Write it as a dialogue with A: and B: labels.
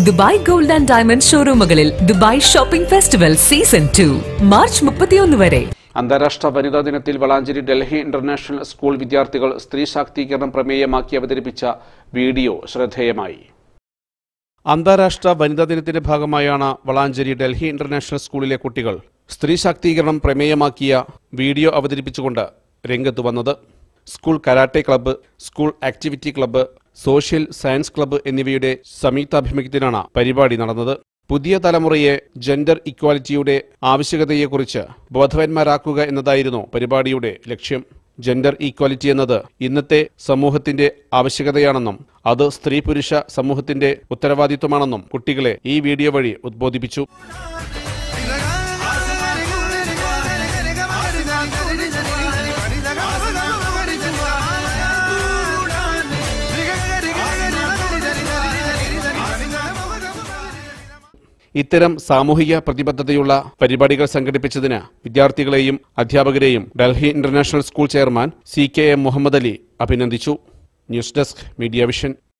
A: Dubai gold and diamond ഷോറൂമുകളിൽ Dubai shopping festival season to March മുപ്പത്തിയൊന്ന് വരെ
B: അന്താരാഷ്ട്ര വനിതാ ദിനത്തിൽ വളാഞ്ചേരി ഡൽഹി ഇന്റർനാഷണൽ സ്കൂൾ വിദ്യാർത്ഥികൾ സ്ത്രീ ശാക്തീകരണം പ്രമേയമാക്കി അവതരിപ്പിച്ച വീഡിയോ ശ്രദ്ധേയമായി അന്താരാഷ്ട്ര വനിതാ ദിനത്തിന്റെ ഭാഗമായാണ് വളാഞ്ചേരി ഡൽഹി ഇന്റർനാഷണൽ സ്കൂളിലെ കുട്ടികൾ സ്ത്രീ ശാക്തീകരണം പ്രമേയമാക്കിയ വീഡിയോ അവതരിപ്പിച്ചുകൊണ്ട് രംഗത്ത് വന്നത് school karate club school activity club social science club എന്നിവയുടെ സംയുക്താഭിമുഖ്യത്തിലാണ് പരിപാടി നടന്നത് പുതിയ തലമുറയെ ജെൻഡർ ഇക്വാലിറ്റിയുടെ ആവശ്യകതയെക്കുറിച്ച് ബോധവാന്മാരാക്കുക എന്നതായിരുന്നു പരിപാടിയുടെ ലക്ഷ്യം ജെൻഡർ ഈക്വാലിറ്റി എന്നത് ഇന്നത്തെ സമൂഹത്തിന്റെ ആവശ്യകതയാണെന്നും അത് സ്ത്രീ പുരുഷ സമൂഹത്തിന്റെ ഉത്തരവാദിത്വമാണെന്നും കുട്ടികളെ ഈ വീഡിയോ വഴി ഉദ്ബോധിപ്പിച്ചു ഇത്തരം സാമൂഹിക പ്രതിബദ്ധതയുള്ള പരിപാടികൾ സംഘടിപ്പിച്ചതിന് വിദ്യാർത്ഥികളെയും അധ്യാപകരെയും Delhi international school chairman C K M Muhammad Ali അഭിനന്ദിച്ചു ന്യൂസ് ഡെസ്ക് മീഡിയ വിഷൻ